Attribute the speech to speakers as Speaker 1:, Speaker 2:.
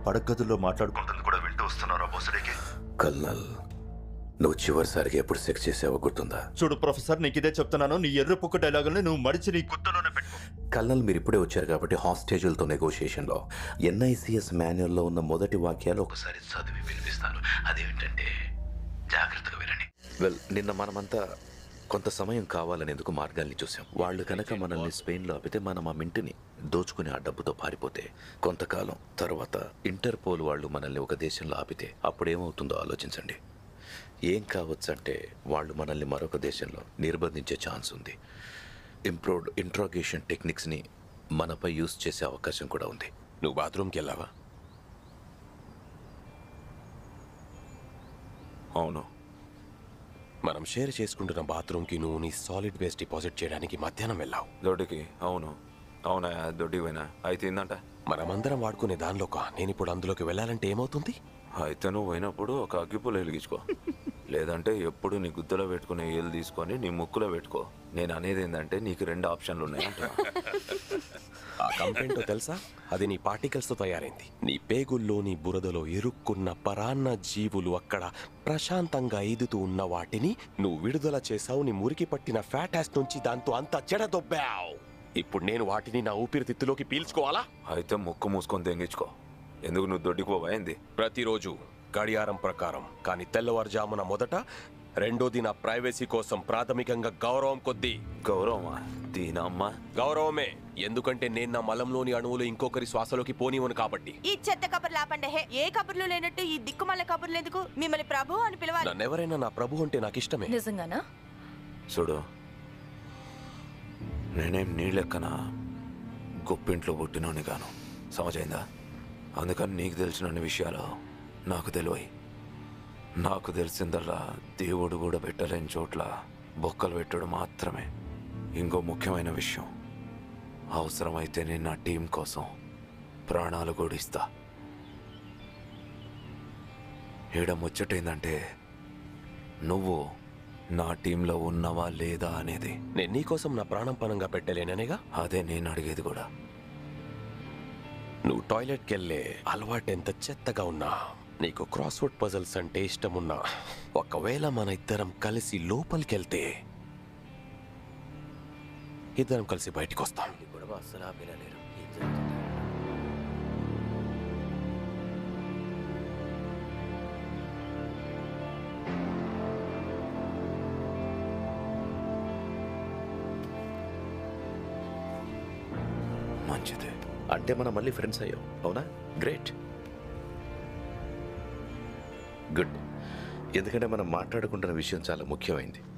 Speaker 1: పడగదుల్లో మాట్లాడుకుంటుంది కూడా వింటూ వస్తున్నారా బొసడికి
Speaker 2: కల్నల్ నువ్వు చివరిసారిగా ఎప్పుడు సెక్స్ చేసావో గుర్తుందా
Speaker 1: చూడు ప్రొఫెసర్ నీకు ఇదే చెప్తున్నాను నీ ఎర్ర పుక్క డైలాగుల్ని నువ్వు మడిచి నీ గుత్తలోనే పెట్టుకో
Speaker 2: కల్నల్ మీరు ఇప్పుడే వచ్చారు కాబట్టి హాస్టేజులతో నెగోషియేషన్లో ఎన్ఐసిఎస్ మాన్యువల్లో ఉన్న మొదటి వాక్యాలు ఒకసారి చదివి వినిపిస్తాను అదేమిటంటే జాగ్రత్తగా వినండి వెల్ నిన్న మనమంతా కొంత సమయం కావాలని ఎందుకు మార్గాల్ని చూసాం వాళ్ళు కనుక మనల్ని స్పెయిన్లో ఆపితే మనం ఆ మింటిని దోచుకుని ఆ డబ్బుతో పారిపోతే కొంతకాలం తర్వాత ఇంటర్పోల్ వాళ్ళు మనల్ని ఒక దేశంలో ఆపితే అప్పుడేమవుతుందో ఆలోచించండి ఏం కావచ్చు అంటే వాళ్ళు మనల్ని మరొక దేశంలో నిర్బంధించే ఛాన్స్ ఉంది ఇంప్రూవ్డ్ ఇంట్రాగేషన్ టెక్నిక్స్ని మనపై యూస్ చేసే అవకాశం కూడా ఉంది
Speaker 3: నువ్వు బాత్రూమ్కి వెళ్ళావా
Speaker 4: అవును
Speaker 3: మనం షేర్ చేసుకుంటున్న బాత్రూమ్కి నువ్వు నీ సాలిడ్ వేస్ట్ డిపాజిట్ చేయడానికి మధ్యాహ్నం వెళ్ళావు
Speaker 4: దొడ్డికి అవును అవునా దొడ్డికి పోయినా అయితే ఏందంట
Speaker 3: మనమందరం వాడుకునే దానిలోక నేను ఇప్పుడు అందులోకి వెళ్ళాలంటే ఏమవుతుంది
Speaker 4: అయితే నువ్వు పోయినప్పుడు ఒక అగ్గిపుల్ల వెలిగించుకో లేదంటే ఎప్పుడు నీ గుద్దలో పెట్టుకునే ఏళ్ళు తీసుకొని నీ ముక్కులో పెట్టుకో నేను అనేది ఏంటంటే నీకు రెండు ఆప్షన్లు ఉన్నాయంట
Speaker 3: ఆ కంప్లైంట్ తెలుసా అది నీ పార్టికల్స్ తో తయారైంది నీ పేగుల్లో నీ బురదలో ఇరుక్కున్న పరాన్న జీవులు అక్కడ ప్రశాంతంగా ఈదుతూ ఉన్న వాటిని నువ్వు విడుదల చేసావు నీ మురికి పట్టిన ఫ్యాట్ యాస్ నుంచి దాంతో అంత చెడదొబ్బావు ఇప్పుడు నేను వాటిని నా ఊపిరితిత్తులోకి పీల్చుకోవాలా
Speaker 4: అయితే ముక్కు మూసుకొని తెంగించుకో ఎందుకు నువ్వు దొడ్డికి పోవైంది
Speaker 3: ప్రతిరోజు గడియారం ప్రకారం కానీ తెల్లవారుజామున మొదట రెండోది నా ప్రైవసీ కోసం ప్రాథమికంగా గౌరవం కొద్దీ
Speaker 4: గౌరవమా దీనమ్మ
Speaker 3: గౌరవమే ఎందుకంటే నేను నా మలంలోని అణువులు ఇంకొకరి శ్వాసలోకి పోనివను కాబట్టి
Speaker 5: ఈ చెత్త కబుర్లు ఆపండి హే ఏ కబుర్లు లేనట్టు ఈ దిక్కుమల్ల కబుర్లు ఎందుకు మిమ్మల్ని ప్రభు అని పిలవాలి
Speaker 3: నన్నెవరైనా నా ప్రభు అంటే నాకు ఇష్టమే
Speaker 6: నిజంగానా
Speaker 4: చూడు నేనేం నీ లెక్కన గొప్పింట్లో పుట్టినోని గాను సమజైందా అందుకని నీకు తెలిసిన విషయాలు నాకు తెలివై నాకు తెలిసిందల్లా దేవుడు కూడా పెట్టలేని చోట్ల బొక్కలు పెట్టడం మాత్రమే ఇంకో ముఖ్యమైన విషయం అవసరమైతే నేను నా టీం కోసం ప్రాణాలు కూడా ఇస్తా ఈడ ముచ్చటేందంటే నువ్వు నా టీంలో ఉన్నావా లేదా అనేది
Speaker 3: నేను నీకోసం నా ప్రాణం పనంగా పెట్టలేననేగా
Speaker 4: అదే నేను అడిగేది కూడా
Speaker 3: నువ్వు టాయిలెట్కి వెళ్ళే అలవాటు ఎంత చెత్తగా ఉన్నా నీకు క్రాస్ వర్డ్ పజల్స్ అంటే ఇష్టం ఉన్నా ఒకవేళ మన ఇద్దరం కలిసి లోపలికి వెళ్తే ఇద్దరం కలిసి బయటికి వస్తాం
Speaker 4: మంచిది
Speaker 2: అంటే మనం మళ్ళీ ఫ్రెండ్స్ అయ్యాం అవునా గ్రేట్ గుడ్ ఎందుకంటే మనం మాట్లాడుకుంటున్న విషయం చాలా ముఖ్యమైంది